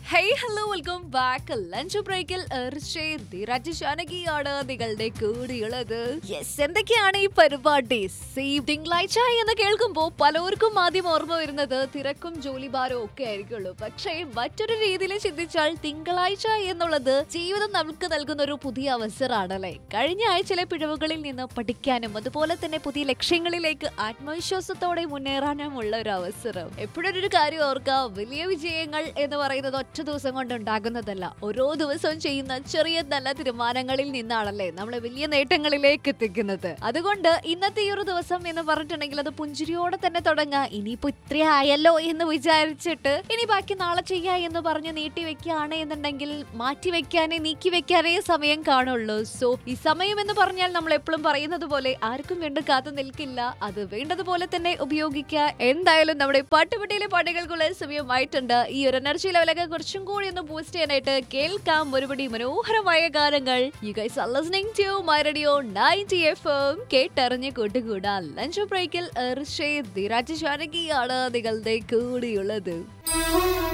hey hello welcome back lunch ബ്രേക്കിൽ ാണ് നിങ്ങളുടെ കൂടിയുള്ളത് യെസ് എന്തൊക്കെയാണ് ഈ പരിപാടി സീവ് തിങ്കളാഴ്ച എന്ന് കേൾക്കുമ്പോൾ പലർക്കും ആദ്യം ഓർമ്മ വരുന്നത് തിരക്കും ജോലിഭാരവും ഒക്കെ ആയിരിക്കുള്ളൂ പക്ഷേ മറ്റൊരു രീതിയിൽ ചിന്തിച്ചാൽ തിങ്കളാഴ്ച എന്നുള്ളത് ജീവിതം നമുക്ക് നൽകുന്ന ഒരു പുതിയ അവസരമാണല്ലേ കഴിഞ്ഞ ആഴ്ചയിലെ പിഴവുകളിൽ നിന്ന് പഠിക്കാനും അതുപോലെ തന്നെ പുതിയ ലക്ഷ്യങ്ങളിലേക്ക് ആത്മവിശ്വാസത്തോടെ മുന്നേറാനുമുള്ള ഒരു അവസരം എപ്പോഴും ഒരു കാര്യം ഓർക്കുക വലിയ വിജയങ്ങൾ എന്ന് പറയുന്നത് ഒറ്റ ദിവസം കൊണ്ട് ഉണ്ടാകുന്നതല്ല ഓരോ ദിവസവും ചെയ്യുന്ന ചെറിയ നല്ല തീരുമാനങ്ങളിൽ നിന്നാണല്ലേ നമ്മളെ വലിയ നേട്ടങ്ങളിലേക്ക് എത്തിക്കുന്നത് അതുകൊണ്ട് ഇന്നത്തെ ഈ ഒരു ദിവസം എന്ന് പറഞ്ഞിട്ടുണ്ടെങ്കിൽ അത് പുഞ്ചിരിയോടെ തന്നെ തുടങ്ങാ ഇനിയിപ്പോ ഇത്ര ആയല്ലോ എന്ന് വിചാരിച്ചിട്ട് ഇനി ബാക്കി നാളെ ചെയ്യാ എന്ന് പറഞ്ഞ് നീട്ടി വെക്കുകയാണ് എന്നുണ്ടെങ്കിൽ മാറ്റി വെക്കാനേ നീക്കി വെക്കാനേ സമയം കാണുള്ളൂ സോ ഈ സമയം എന്ന് പറഞ്ഞാൽ നമ്മൾ എപ്പോഴും പറയുന്നത് പോലെ ആർക്കും വേണ്ട കാത്തു നിൽക്കില്ല അത് വേണ്ടതുപോലെ തന്നെ ഉപയോഗിക്കുക എന്തായാലും നമ്മുടെ പാട്ടുപെട്ടിയിലെ പാട്ടുകൾക്കുള്ള സമയമായിട്ടുണ്ട് ഈ ഒരു എനർജി ലെവലൊക്കെ കുറച്ചും കൂടി ഒന്ന് ബൂസ്റ്റ് ചെയ്യാനായിട്ട് കേൾക്കാം ഒരുപടി മനോഹരമായ ഗാനങ്ങൾ you guys are listening to my radio 90 FM കേട്ടറിഞ്ഞ് കൂട്ടുകൂടാ ലഞ്ച് ബ്രേക്കിൽ ഋഷേ ധിരാജ് ശാനകിയാണ് നിങ്ങളുടെ കൂടിയുള്ളത്